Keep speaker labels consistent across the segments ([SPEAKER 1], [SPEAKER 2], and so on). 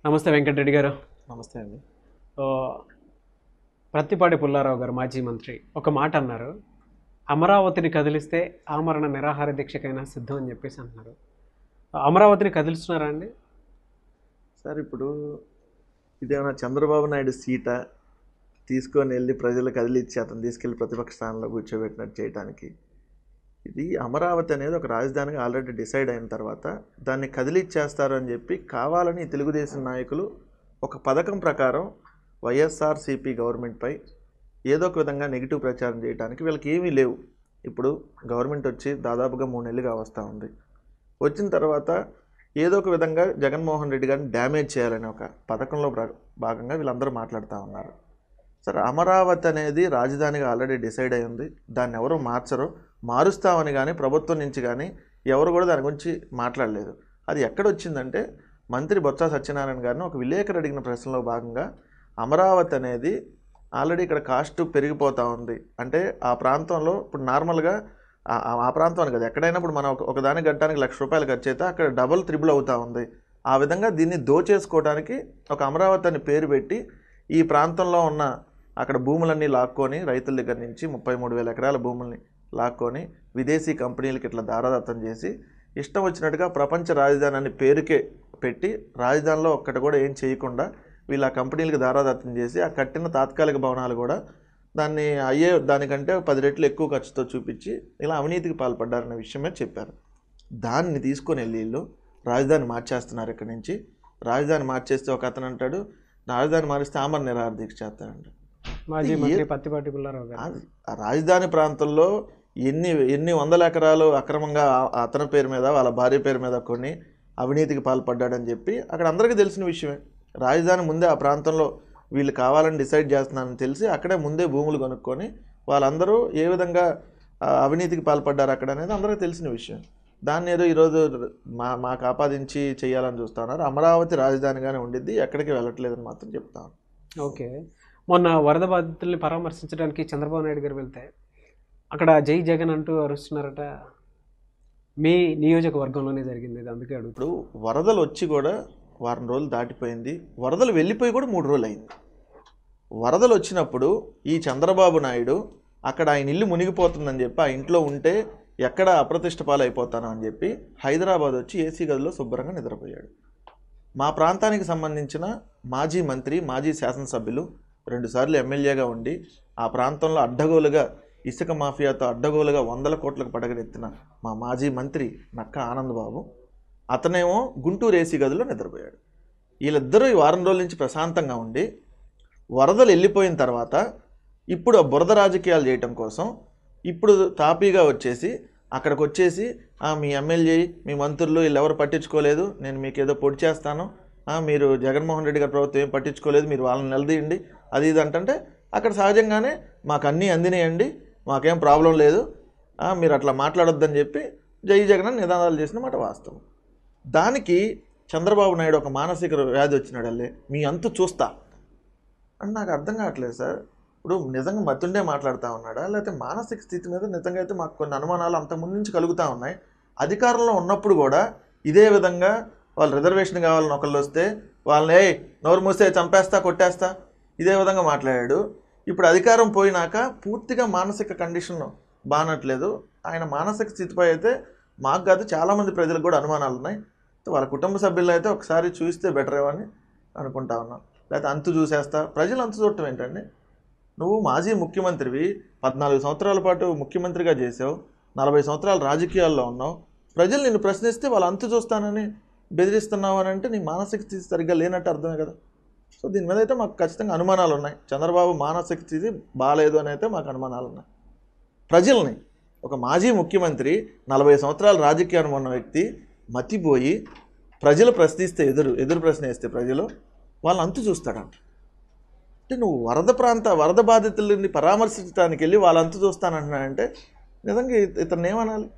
[SPEAKER 1] నమస్తే వెంకటరెడ్డి గారు
[SPEAKER 2] నమస్తే అండి
[SPEAKER 1] ఓ, ప్రత్తిపాటి పుల్లారావు గారు మాజీ మంత్రి ఒక మాట అన్నారు అమరావతిని కదిలిస్తే ఆమరణ నిరాహార దీక్షకైనా సిద్ధం అని చెప్పేసి అంటున్నారు అమరావతిని కదిలిస్తున్నారా అండి
[SPEAKER 2] సార్ ఇప్పుడు ఇదేమైనా చంద్రబాబు నాయుడు సీట తీసుకొని వెళ్ళి ప్రజలు కదిలిచ్చి అతను తీసుకెళ్ళి ప్రతిపక్ష స్థానంలో కూర్చోబెట్టినట్టు చేయడానికి ఇది అమరావతి అనేది ఒక రాజధానిగా ఆల్రెడీ డిసైడ్ అయిన తర్వాత దాన్ని కదిలిచ్చేస్తారు అని చెప్పి కావాలని ఈ తెలుగుదేశం నాయకులు ఒక పథకం ప్రకారం వైఎస్ఆర్సీపీ గవర్నమెంట్పై ఏదో ఒక విధంగా నెగిటివ్ ప్రచారం చేయడానికి వీళ్ళకి ఏమీ లేవు ఇప్పుడు గవర్నమెంట్ వచ్చి దాదాపుగా మూడు నెలలుగా వస్తూ ఉంది వచ్చిన తర్వాత ఏదో ఒక విధంగా జగన్మోహన్ రెడ్డి గారిని డ్యామేజ్ చేయాలనే ఒక పథకంలో భా- భాగంగా వీళ్ళందరూ మాట్లాడుతూ ఉన్నారు సరే అమరావతి అనేది రాజధానిగా ఆల్రెడీ డిసైడ్ అయి ఉంది దాన్ని ఎవరు మార్చరు మారుస్తామని కానీ ప్రభుత్వం నుంచి కానీ ఎవరు కూడా దాని గురించి మాట్లాడలేదు అది ఎక్కడ వచ్చిందంటే మంత్రి బొత్స సత్యనారాయణ గారిని ఒక విలేకరు అడిగిన ప్రశ్నలో భాగంగా అమరావతి అనేది ఆల్రెడీ ఇక్కడ కాస్ట్ పెరిగిపోతూ ఉంది అంటే ఆ ప్రాంతంలో ఇప్పుడు నార్మల్గా ఆ- ఆ- ఆ ప్రాంతం కదా ఎక్కడైనా ఇప్పుడు మనం ఒక- ఒకదాని గంటానికి లక్ష రూపాయలు ఖర్చు అయితే అక్కడ డబుల్ త్రిబుల్ అవుతూ ఉంది ఆ విధంగా దీన్ని దోచేసుకోవడానికి ఒక అమరావతి అని పేరు పెట్టి ఈ ప్రాంతంలో ఉన్న అక్కడ భూములన్నీ లాక్కొని రైతుల దగ్గర నుంచి ముప్పై మూడు వేల ఎకరాల భూముల్ని లాక్కొని విదేశీ కంపెనీలకి ఇట్లా దారాదత్తం చేసి ఇష్టం వచ్చినట్టుగా ప్రపంచ రాజధాని అని పేరుకే పెట్టి రాజధానిలో ఒక్కటి కూడా ఏం చేయకుండా వీళ్ళు ఆ కంపెనీలకు దారాదత్తం చేసి ఆ కట్టిన తాత్కాలిక భవనాలు కూడా దాన్ని అయ్యే దానికంటే పది రెట్లు ఎక్కువ ఖర్చుతో చూపించి ఇలా అవినీతికి పాల్పడ్డారనే విషయమే చెప్పారు దాన్ని తీసుకొని వెళ్ళి వీళ్ళు రాజధాని మార్చేస్తున్నారు ఇక్కడి నుంచి రాజధాని మార్చేస్తే ఒక అతను అంటాడు రాజధాని మారిస్తే ఆమర నిరాహార దీక్ష చేస్తారంట
[SPEAKER 1] మాజీ
[SPEAKER 2] ఏ-
[SPEAKER 1] మంత్రి పత్తిపాటి పుల్లారావు గారు
[SPEAKER 2] ఆ- ఆ రాజధాని ప్రాంతంలో ఎన్ని ఎన్ని వందల ఎకరాలు అక్రమంగా ఆ- అతని పేరు మీద వాళ్ళ భార్య పేరు మీద కొన్ని అవినీతికి పాల్పడ్డాడని చెప్పి అక్కడ అందరికీ తెలిసిన విషయమే రాజధాని ముందే ఆ ప్రాంతంలో వీళ్ళు కావాలని డిసైడ్ చేస్తున్నారని తెలిసి అక్కడే ముందే భూములు కొనుక్కొని వాళ్ళందరూ ఏ విధంగా ఆ, అవినీతికి పాల్పడ్డారు అక్కడ అనేది అందరికీ తెలిసిన విషయం దాన్ని ఏదో ఈరోజు మా మాకు ఆపాదించి చేయాలని చూస్తా ఉన్నారు అమరావతి రాజధానిగానే ఉండిద్ది ఎక్కడికి వెళ్ళట్లేదని మాత్రం చెప్తాను
[SPEAKER 1] ఓకే మొన్న వరద బాధితుల్ని పరామర్శించడానికి చంద్రబాబు నాయుడు గారు వెళ్తే అక్కడ జై జగన్ అంటూ అరుస్తున్నారట మీ నియోజకవర్గంలోనే జరిగింది ఇది అందుకే అడుగుతాడు
[SPEAKER 2] ఇప్పుడు వరదలు వచ్చి కూడా వారం రోజులు దాటిపోయింది వరదలు వెళ్ళిపోయి కూడా మూడు రోజులు అయింది వరదలు వచ్చినప్పుడు ఈ చంద్రబాబు నాయుడు అక్కడ ఆయన ఇల్లు మునిగిపోతుందని చెప్పి ఆ ఇంట్లో ఉంటే ఎక్కడ అప్రతిష్ట పాలైపోతాను అని చెప్పి హైదరాబాద్ వచ్చి ఏసీ గదిలో శుభ్రంగా నిద్రపోయాడు మా ప్రాంతానికి సంబంధించిన మాజీ మంత్రి మాజీ శాసనసభ్యులు రెండుసార్లు ఎమ్మెల్యేగా ఉండి ఆ ప్రాంతంలో అడ్డగోలుగా ఇసుక మాఫియాతో అడ్డగోలుగా వందల కోట్లకు పడగలెత్తిన మా మాజీ మంత్రి నక్క ఆనందబాబు అతనేమో గుంటూరు ఏసీ గదిలో నిద్రపోయాడు వీళ్ళిద్దరూ ఈ వారం రోజుల నుంచి ప్రశాంతంగా ఉండి వరదలు వెళ్ళిపోయిన తర్వాత ఇప్పుడు ఆ బురద రాజకీయాలు చేయటం కోసం ఇప్పుడు తాపీగా వచ్చేసి అక్కడికి వచ్చేసి "ఆ, మీ ఎమ్మెల్యే మీ మంత్రులు వీళ్ళు ఎవరు పట్టించుకోలేదు నేను మీకు ఏదో పొడి చేస్తాను "ఆ, మీరు జగన్మోహన్ రెడ్డి గారి ప్రభుత్వం ఏం పట్టించుకోలేదు మీరు వాళ్ళని నిలదీయండి అది ఇది అంటే అక్కడ సహజంగానే మాకు అన్నీ అందినాయండి మాకేం ప్రాబ్లం లేదు "ఆ, మీరు అట్లా మాట్లాడొద్దని చెప్పి జై జగన్ అని నిదానాలు చేసిన మాట వాస్తవం దానికి చంద్రబాబు నాయుడు ఒక మానసిక వ్యాధి వచ్చినాడు అల్లే మీ అంతు చూస్తా అని నాకు అర్థం కావట్లేదు సార్ ఇప్పుడు నిజంగా మతుండే మాట్లాడుతూ ఉన్నాడా లేకపోతే మానసిక స్థితి మీద నిజంగా అయితే మాకు కొన్ని అనుమానాలు అంతకుముందు నుంచి కలుగుతూ ఉన్నాయి అధికారంలో ఉన్నప్పుడు కూడా ఇదే విధంగా వాళ్ళు రిజర్వేషన్ కావాలని ఒకళ్ళు వస్తే వాళ్ళని ఏ నోరు మూస్తే చంపేస్తా కొట్టేస్తా ఇదే విధంగా మాట్లాడాడు ఇప్పుడు అధికారం పోయినాక పూర్తిగా మానసిక కండిషన్ బానట్లేదు ఆయన మానసిక స్థితిపై అయితే మాకు కాదు చాలామంది ప్రజలకు కూడా అనుమానాలు ఉన్నాయి వాళ్ళ కుటుంబ సభ్యులు అయితే ఒకసారి చూస్తే బెటర్ ఏమో అని అనుకుంటా ఉన్నాం లేకపోతే అంతు చూసేస్తా ప్రజలు అంతు చూడటం ఏంటండి నువ్వు మాజీ ముఖ్యమంత్రివి పద్నాలుగు సంవత్సరాల పాటు ముఖ్యమంత్రిగా చేసావు నలభై సంవత్సరాలు రాజకీయాల్లో ఉన్నావు ప్రజలు నిన్ను ప్రశ్నిస్తే వాళ్ళు అంతు చూస్తానని బెదిరిస్తున్నావు అని అంటే నీ మానసిక స్థితి సరిగ్గా లేనట్టు అర్థమే కదా సో దీని మీద అయితే మాకు ఖచ్చితంగా అనుమానాలు ఉన్నాయి చంద్రబాబు మానసిక స్థితి బాగాలేదు అని అయితే మాకు అనుమానాలు ఉన్నాయి ప్రజల్ని ఒక మాజీ ముఖ్యమంత్రి నలభై సంవత్సరాల రాజకీయ అనుభవం ఉన్న వ్యక్తి మతిపోయి ప్రజలు ప్రశ్నిస్తే ఎదురు ఎదురు ప్రశ్న వేస్తే ప్రజలు వాళ్ళని అంతు చూస్తాడంట అంటే నువ్వు వరద ప్రాంత వరద బాధితులని పరామర్శించడానికి వెళ్ళి వాళ్ళ అంతు చూస్తానంటున్నాడంటే నిజంగా ఇత- ఇతన్ని ఏమనాలి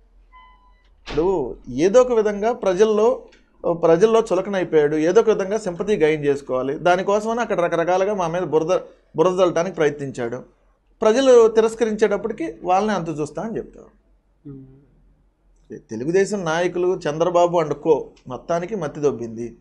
[SPEAKER 2] ఇప్పుడు ఏదో ఒక విధంగా ప్రజల్లో ప్రజల్లో చులకనైపోయాడు ఏదో ఒక విధంగా సింపతి గైన్ చేసుకోవాలి దానికోసమని అక్కడ రకరకాలుగా మా మీద బురద బురద చల్లటానికి ప్రయత్నించాడు ప్రజలు తిరస్కరించేటప్పటికి వాళ్ళని అంతు చూస్తా అని చెప్తారు తెలుగుదేశం నాయకులు చంద్రబాబు అండ్ కో మొత్తానికి మత్తి దొబ్బింది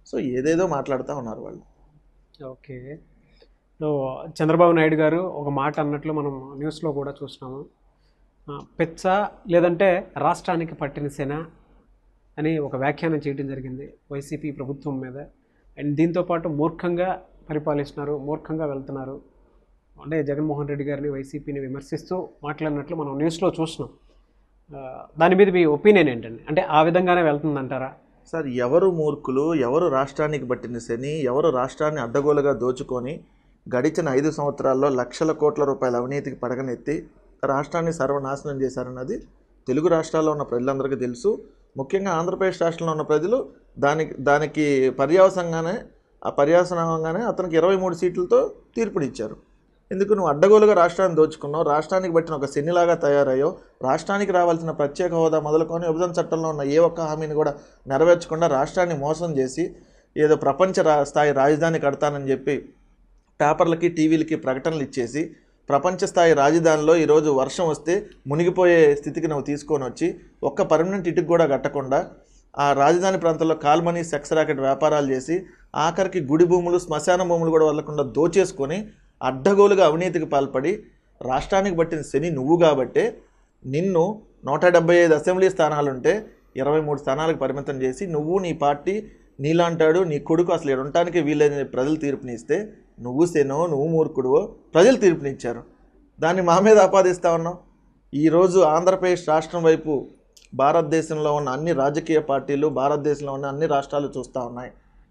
[SPEAKER 2] సో ఏదేదో మాట్లాడుతూ ఉన్నారు వాళ్ళు
[SPEAKER 1] ఓకే సో చంద్రబాబు నాయుడు గారు ఒక మాట అన్నట్లు మనం న్యూస్లో కూడా చూసినాము ఆ, పెచ్చ లేదంటే రాష్ట్రానికి పట్టిన సేన అని ఒక వ్యాఖ్యానం చేయడం జరిగింది వైసీపీ ప్రభుత్వం మీద అండ్ దీంతోపాటు మూర్ఖంగా పరిపాలిస్తున్నారు మూర్ఖంగా వెళ్తున్నారు అంటే జగన్మోహన్ రెడ్డి గారిని వైసీపీని విమర్శిస్తూ మాట్లాడినట్లు మనం న్యూస్లో చూసినాం ఆ, దాని మీద మీ ఒపీనియన్ ఏంటండి అంటే ఆ విధంగానే వెళ్తుందంటారా
[SPEAKER 2] సార్ ఎవరు మూర్ఖులు ఎవరు రాష్ట్రానికి పట్టిన శని ఎవరు రాష్ట్రాన్ని అడ్డగోలుగా దోచుకొని గడిచిన ఐదు సంవత్సరాల్లో లక్షల కోట్ల రూపాయల అవినీతికి పడగనెత్తి రాష్ట్రాన్ని సర్వనాశనం చేశారన్నది తెలుగు రాష్ట్రాల్లో ఉన్న ప్రజలందరికీ తెలుసు ముఖ్యంగా ఆంధ్రప్రదేశ్ రాష్ట్రంలో ఉన్న ప్రజలు దానికి దానికి పర్యావసంగానే ఆ పర్యావసనంగానే అతనికి ఇరవై మూడు సీట్లతో తీర్పునిచ్చారు ఎందుకు నువ్వు అడ్డగోలుగా రాష్ట్రాన్ని దోచుకున్నావు రాష్ట్రానికి బట్టిన ఒక శనిలాగా తయారయ్యో రాష్ట్రానికి రావాల్సిన ప్రత్యేక హోదా మొదలుకొని విభజన చట్టంలో ఉన్న ఏ ఒక్క హామీని కూడా నెరవేర్చకుండా రాష్ట్రాన్ని మోసం చేసి ఏదో ప్రపంచ రా స్థాయి రాజధాని కడతానని చెప్పి పేపర్లకి టీవీలకి ప్రకటనలు ఇచ్చేసి ప్రపంచ స్థాయి రాజధానిలో ఈరోజు వర్షం వస్తే మునిగిపోయే స్థితికి నువ్వు తీసుకొని వచ్చి ఒక్క పర్మనెంట్ ఇటుకు కూడా కట్టకుండా ఆ రాజధాని ప్రాంతంలో కాల్మనీ సెక్స్ రాకెట్ వ్యాపారాలు చేసి ఆఖరికి గుడి భూములు శ్మశాన భూములు కూడా వదలకుండా దోచేసుకొని అడ్డగోలుగా అవినీతికి పాల్పడి రాష్ట్రానికి పట్టిన శని నువ్వు కాబట్టే నిన్ను నూట డెబ్బై ఐదు అసెంబ్లీ స్థానాలుంటే ఇరవై మూడు స్థానాలకు పరిమితం చేసి నువ్వు నీ పార్టీ నీలాంటాడు నీ కొడుకు అసలు ఇక్కడ ఉండటానికి వీళ్ళని ప్రజలు తీర్పునిస్తే నువ్వు శనో నువ్వు మూర్ఖుడువో ప్రజలు తీర్పునిచ్చారు దాన్ని మా మీద ఆపాదిస్తా ఉన్నావు ఈరోజు ఆంధ్రప్రదేశ్ రాష్ట్రం వైపు భారతదేశంలో ఉన్న అన్ని రాజకీయ పార్టీలు భారతదేశంలో ఉన్న అన్ని రాష్ట్రాలు చూస్తూ ఉన్నాయి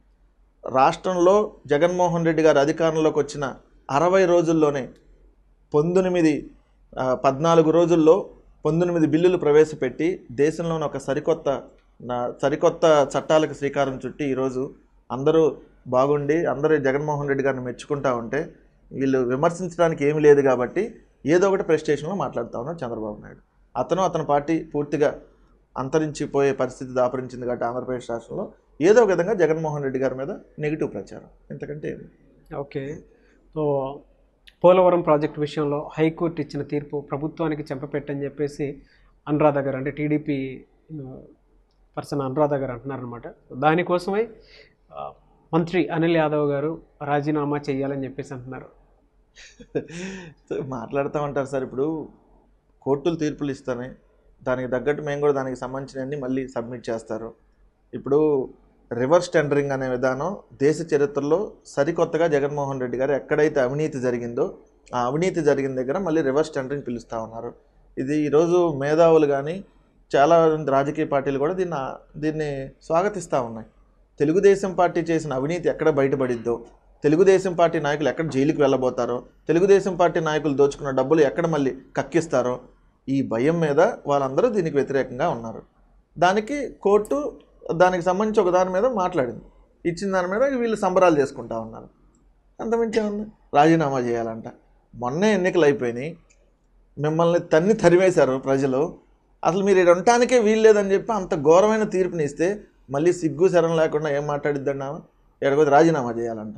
[SPEAKER 2] రాష్ట్రంలో జగన్మోహన్ రెడ్డి గారు అధికారంలోకి వచ్చిన అరవై రోజుల్లోనే పంతొమ్మిది ఆ, పద్నాలుగు రోజుల్లో పంతొమ్మిది బిల్లులు ప్రవేశపెట్టి దేశంలోని ఒక సరికొత్త నా- సరికొత్త చట్టాలకు శ్రీకారం చుట్టి ఈరోజు అందరూ బాగుండి అందరూ జగన్మోహన్ రెడ్డి గారిని మెచ్చుకుంటా ఉంటే వీళ్ళు విమర్శించడానికి ఏమీ లేదు కాబట్టి ఏదో ఒకటి ప్రెస్టేషన్లో మాట్లాడుతూ ఉన్నాడు చంద్రబాబు నాయుడు అతను అతని పార్టీ పూర్తిగా అంతరించిపోయే పరిస్థితి దాపరించింది కాబట్టి ఆంధ్రప్రదేశ్ రాష్ట్రంలో ఏదో ఒక విధంగా జగన్మోహన్ రెడ్డి గారి మీద నెగిటివ్ ప్రచారం ఇంతకంటే ఏమి
[SPEAKER 1] ఓకే సో పోలవరం ప్రాజెక్ట్ విషయంలో హైకోర్టు ఇచ్చిన తీర్పు ప్రభుత్వానికి చెంపపెట్టని చెప్పేసి అనురాధ గారు అంటే టీడీపీ పర్సన్ అనురాధ గారు అంటున్నారనమాట దానికోసమే ఆ, మంత్రి అనిల్ యాదవ్ గారు రాజీనామా చేయాలని చెప్పేసి అంటున్నారు
[SPEAKER 2] సో మాట్లాడుతూ ఉంటారు సార్ ఇప్పుడు కోర్టులు తీర్పులు ఇస్తానే దానికి తగ్గట్టు మేము కూడా దానికి సంబంధించినవన్నీ మళ్ళీ సబ్మిట్ చేస్తారు ఇప్పుడు రివర్స్ టెండరింగ్ అనే విధానం దేశ చరిత్రలో సరికొత్తగా జగన్మోహన్ రెడ్డి గారు ఎక్కడైతే అవినీతి జరిగిందో ఆ అవినీతి జరిగిన దగ్గర మళ్ళీ రివర్స్ టెండరింగ్ పిలుస్తూ ఉన్నారు ఇది ఈరోజు మేధావులు కానీ చాలా రాజకీయ పార్టీలు కూడా దీన్ని దీన్ని స్వాగతిస్తూ ఉన్నాయి తెలుగుదేశం పార్టీ చేసిన అవినీతి ఎక్కడ బయటపడిద్దో తెలుగుదేశం పార్టీ నాయకులు ఎక్కడ జైలుకి వెళ్ళబోతారో తెలుగుదేశం పార్టీ నాయకులు దోచుకున్న డబ్బులు ఎక్కడ మళ్ళీ కక్కిస్తారో ఈ భయం మీద వాళ్ళందరూ దీనికి వ్యతిరేకంగా ఉన్నారు దానికి కోర్టు దానికి సంబంధించి ఒక దాని మీద మాట్లాడింది ఇచ్చిన దాని మీద వీళ్ళు సంబరాలు చేసుకుంటా ఉన్నారు అంతమించే ఉంది రాజీనామా చేయాలంట మొన్నే ఎన్నికలు అయిపోయినాయి మిమ్మల్ని తన్ని తరివేశారు ప్రజలు అసలు మీరు ఇక్కడ ఉండటానికే వీల్లేదని చెప్పి అంత ఘోరమైన తీర్పుని ఇస్తే మళ్ళీ సిగ్గు శరం లేకుండా ఏం మాట్లాడిద్దండి ఆమె ఎక్కడికి రాజీనామా చేయాలంట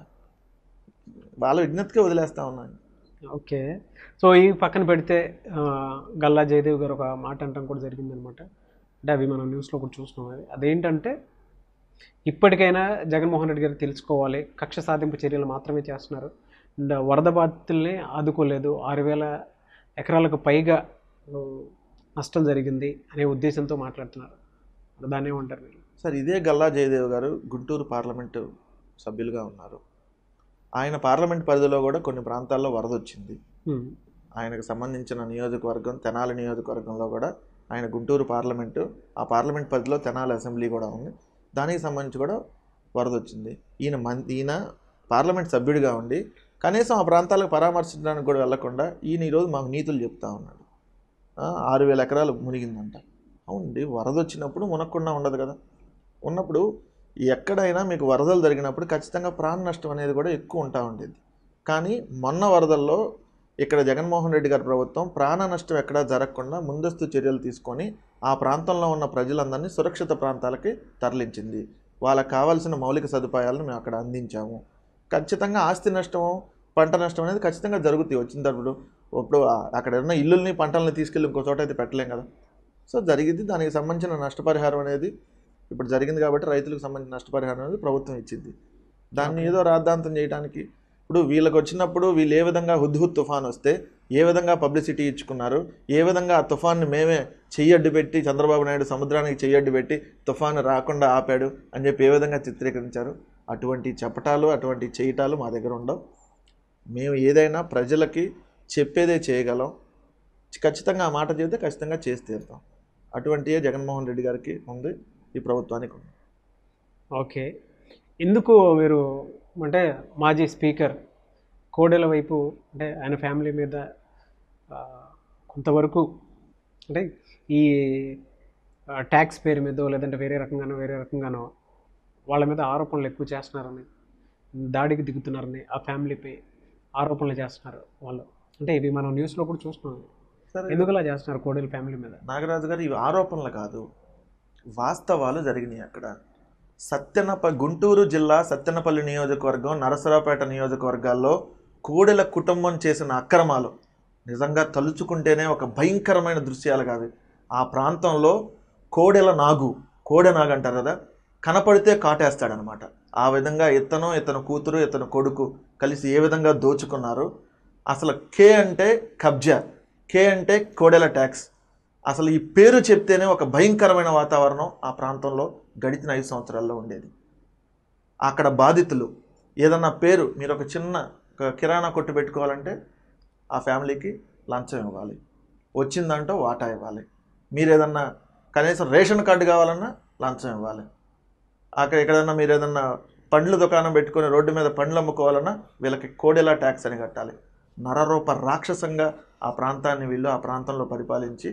[SPEAKER 2] వాళ్ళ విజ్ఞతకే వదిలేస్తా ఉన్నాను
[SPEAKER 1] ఓకే సో ఈ పక్కన పెడితే ఆ, గల్లా జయదేవ్ గారు ఒక మాట అంటాం కూడా జరిగిందనమాట అంటే అవి మనం న్యూస్లో కూడా చూస్తున్నాం అది అదేంటంటే ఇప్పటికైనా జగన్మోహన్ రెడ్డి గారు తెలుసుకోవాలి కక్ష సాధింపు చర్యలు మాత్రమే చేస్తున్నారు అండ్ వరద బాధితుల్ని ఆదుకోలేదు ఆరు వేల ఎకరాలకు పైగా ఆ, నష్టం జరిగింది అనే ఉద్దేశంతో మాట్లాడుతున్నారు దాన్ని ఏమంటారు మీరు
[SPEAKER 2] సార్ ఇదే గల్లా జయదేవ్ గారు గుంటూరు పార్లమెంటు సభ్యులుగా ఉన్నారు ఆయన పార్లమెంట్ పరిధిలో కూడా కొన్ని ప్రాంతాల్లో వరద వచ్చింది
[SPEAKER 1] హ్మ్.
[SPEAKER 2] ఆయనకు సంబంధించిన నియోజకవర్గం తెనాలి నియోజకవర్గంలో కూడా ఆయన గుంటూరు పార్లమెంటు ఆ పార్లమెంట్ పరిధిలో తెనాలి అసెంబ్లీ కూడా ఉంది దానికి సంబంధించి కూడా వరద వచ్చింది ఈయన మన్ ఈయన పార్లమెంట్ సభ్యుడిగా ఉండి కనీసం ఆ ప్రాంతాలకు పరామర్శించడానికి కూడా వెళ్లకుండా ఈయన ఈరోజు మాకు నీతులు చెప్తా ఉన్నాడు ఆ, ఆరు వేల ఎకరాలు మునిగిందంట అవునండి వరద వచ్చినప్పుడు మునక్కుండా ఉండదు కదా ఉన్నప్పుడు ఎక్కడైనా మీకు వరదలు జరిగినప్పుడు ఖచ్చితంగా ప్రాణ నష్టం అనేది కూడా ఎక్కువ ఉంటా ఉండేది కానీ మొన్న వరదల్లో ఇక్కడ జగన్మోహన్ రెడ్డి గారి ప్రభుత్వం ప్రాణ నష్టం ఎక్కడా జరగకుండా ముందస్తు చర్యలు తీసుకొని ఆ ప్రాంతంలో ఉన్న ప్రజలందరినీ సురక్షిత ప్రాంతాలకి తరలించింది వాళ్ళకి కావాల్సిన మౌలిక సదుపాయాలను మేము అక్కడ అందించాము ఖచ్చితంగా ఆస్తి నష్టము పంట నష్టం అనేది ఖచ్చితంగా జరుగుతాయి వచ్చిన తప్పుడు ఇప్పుడు ఆ- అక్కడ ఉన్న ఇల్లుల్ని పంటల్ని తీసుకెళ్ళి ఇంకో చోట అయితే పెట్టలేం కదా సో జరిగింది దానికి సంబంధించిన నష్టపరిహారం అనేది ఇప్పుడు జరిగింది కాబట్టి రైతులకు సంబంధించిన నష్టపరిహారం అనేది ప్రభుత్వం ఇచ్చింది దాన్ని ఏదో రాద్ధాంతం చేయడానికి ఇప్పుడు వీళ్ళకి వచ్చినప్పుడు వీళ్ళు ఏ విధంగా హుద్హుద్ తుఫాన్ వస్తే ఏ విధంగా పబ్లిసిటీ ఇచ్చుకున్నారు ఏ విధంగా ఆ తుఫాన్ని మేమే చెయ్యడ్డు పెట్టి చంద్రబాబు నాయుడు సముద్రానికి చెయ్యడ్డు పెట్టి తుఫాను రాకుండా ఆపాడు అని చెప్పి ఏ విధంగా చిత్రీకరించారు అటువంటి చెప్పటాలు అటువంటి చేయటాలు మా దగ్గర ఉండవు మేము ఏదైనా ప్రజలకి చెప్పేదే చేయగలం ఖచ్చితంగా ఆ మాట చెబితే ఖచ్చితంగా చేసి తీరుతాం అటువంటియే జగన్మోహన్ రెడ్డి గారికి ఉంది ఈ ప్రభుత్వానికి ఉంది
[SPEAKER 1] ఓకే ఎందుకు మీరు అంటే మాజీ స్పీకర్ కోడెల వైపు అంటే ఆయన ఫ్యామిలీ మీద ఆ, కొంతవరకు అంటే ఈ ట్యాక్స్ పేరు మీదో లేదంటే వేరే రకంగానో వేరే రకంగానో వాళ్ళ మీద ఆరోపణలు ఎక్కువ చేస్తున్నారని దాడికి దిగుతున్నారని ఆ ఫ్యామిలీపై ఆరోపణలు చేస్తున్నారు వాళ్ళు అంటే ఇవి మనం న్యూస్లో కూడా చూస్తున్నాం
[SPEAKER 2] సరే
[SPEAKER 1] ఎందుకు అలా చేస్తున్నారు కోడెల ఫ్యామిలీ మీద
[SPEAKER 2] నాగరాజు గారు ఇవి ఆరోపణలు కాదు వాస్తవాలు జరిగినాయి అక్కడ సత్యనప గుంటూరు జిల్లా సత్యనపల్లి నియోజకవర్గం నరసరావుపేట నియోజకవర్గాల్లో కోడెల కుటుంబం చేసిన అక్రమాలు నిజంగా తలుచుకుంటేనే ఒక భయంకరమైన దృశ్యాలు కాదు ఆ ప్రాంతంలో కోడెల నాగు కోడె నాగు అంటారు కదా కనపడితే కాటేస్తాడనమాట ఆ విధంగా ఇతను ఇతను కూతురు ఇతను కొడుకు కలిసి ఏ విధంగా దోచుకున్నారు అసలు కే అంటే కబ్జా కే అంటే కోడెల ట్యాక్స్ అసలు ఈ పేరు చెప్తేనే ఒక భయంకరమైన వాతావరణం ఆ ప్రాంతంలో గడిచిన ఐదు సంవత్సరాల్లో ఉండేది అక్కడ బాధితులు ఏదన్నా పేరు మీరు ఒక చిన్న ఒక కిరాణా కొట్టు పెట్టుకోవాలంటే ఆ ఫ్యామిలీకి లంచం ఇవ్వాలి వచ్చిందంటూ వాటా ఇవ్వాలి మీరు ఏదన్నా కనీసం రేషన్ కార్డు కావాలన్నా లంచం ఇవ్వాలి అక్కడ ఎక్కడన్నా మీరు ఏదన్నా పండ్ల దుకాణం పెట్టుకొని రోడ్డు మీద పండ్లు అమ్ముకోవాలన్నా వీళ్ళకి కోడెలా ట్యాక్స్ అని కట్టాలి నరరూప రాక్షసంగా ఆ ప్రాంతాన్ని వీళ్ళు ఆ ప్రాంతంలో పరిపాలించి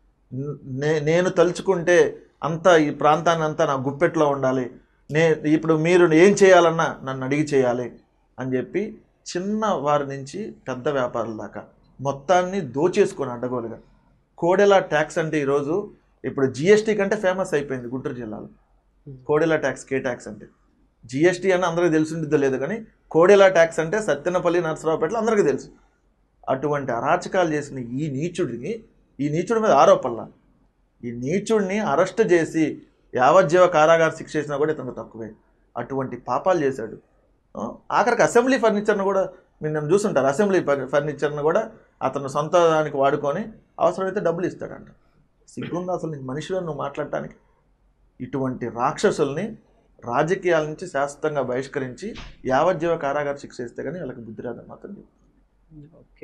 [SPEAKER 2] నే నేను తలుచుకుంటే అంతా ఈ ప్రాంతాన్ని అంతా నా గుప్పెట్లో ఉండాలి నే ఇప్పుడు మీరు ఏం చేయాలన్నా నన్ను అడిగి చేయాలి అని చెప్పి చిన్న వారి నుంచి పెద్ద వ్యాపారుల దాకా మొత్తాన్ని దోచేసుకొని అడ్డగోలుగా కోడెల ట్యాక్స్ అంటే ఈరోజు ఇప్పుడు జిఎస్టీ కంటే ఫేమస్ అయిపోయింది గుంటూరు జిల్లాలో కోడెల ట్యాక్స్ కే ట్యాక్స్ అంటే జిఎస్టీ అని అందరికీ తెలిసి ఉంటుందో లేదు కానీ కోడెల ట్యాక్స్ అంటే సత్యనపల్లి నరసరావుపేటలో అందరికీ తెలుసు అటువంటి అరాచకాలు చేసిన ఈ నీచుడిని ఈ నీచుడి మీద ఆరోపణల ఈ నీచుడిని అరెస్ట్ చేసి యావజ్జీవ కారాగార శిక్ష చేసినా కూడా ఇతను తక్కువే అటువంటి పాపాలు చేశాడు ఆ, ఆఖరికి అసెంబ్లీ ఫర్నిచర్ను కూడా మీరు నన్ను చూసుంటారు అసెంబ్లీ ఫర్- ఫర్నిచర్ను కూడా అతను సొంత దానికి వాడుకొని అవసరమైతే డబ్బులు ఇస్తాడంట సిగ్గుందా అసలు నీకు మనిషిలో నువ్వు మాట్లాడటానికి ఇటువంటి రాక్షసుల్ని రాజకీయాల నుంచి శాశ్వతంగా బహిష్కరించి యావజ్జీవ కారాగార శిక్ష ఇస్తే కానీ వాళ్ళకి బుద్ధి రాదని మాత్రం చెప్తాను.
[SPEAKER 1] ఓకే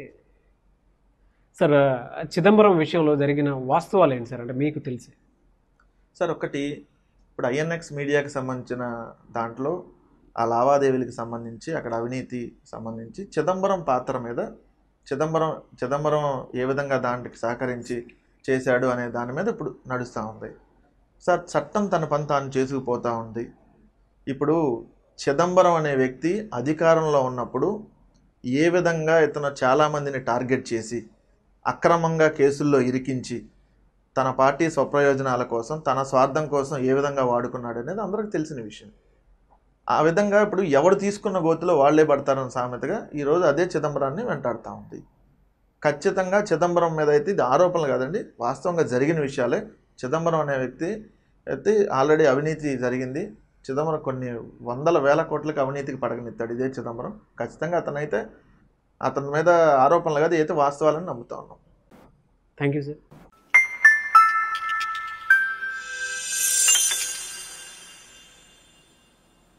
[SPEAKER 1] సార్ చిదంబరం విషయంలో జరిగిన వాస్తవాలు ఏంటి సార్ అంటే మీకు తెలిసి
[SPEAKER 2] సార్ ఒకటి ఇప్పుడు ఐఎన్ఎక్స్ మీడియాకి సంబంధించిన దాంట్లో ఆ లావాదేవీలకు సంబంధించి అక్కడ అవినీతి సంబంధించి చిదంబరం పాత్ర మీద చిదంబరం చిదంబరం ఏ విధంగా దానికి సహకరించి చేశాడు అనే దాని మీద ఇప్పుడు నడుస్తూ ఉంది సార్ చట్టం తన పని తాను చేసుకుపోతూ ఉంది ఇప్పుడు చిదంబరం అనే వ్యక్తి అధికారంలో ఉన్నప్పుడు ఏ విధంగా ఇతను చాలామందిని టార్గెట్ చేసి అక్రమంగా కేసుల్లో ఇరికించి తన పార్టీ స్వప్రయోజనాల కోసం తన స్వార్థం కోసం ఏ విధంగా వాడుకున్నాడు అనేది అందరికీ తెలిసిన విషయం ఆ విధంగా ఇప్పుడు ఎవడు తీసుకున్న గోతిలో వాళ్ళే పడతారన్న సామెతగా ఈరోజు అదే చిదంబరాన్ని వెంటాడుతూ ఉంది ఖచ్చితంగా చిదంబరం మీద అయితే ఇది ఆరోపణలు కాదండి వాస్తవంగా జరిగిన విషయాలే చిదంబరం అనే వ్యక్తి అయితే ఆల్రెడీ అవినీతి జరిగింది చిదంబరం కొన్ని వందల వేల కోట్లకి అవినీతికి పడగనిస్తాడు ఇదే చిదంబరం ఖచ్చితంగా అతనైతే అతని మీద ఆరోపణలు కాదు అయితే వాస్తవాలని నమ్ముతా ఉన్నాం
[SPEAKER 1] థ్యాంక్ యూ సార్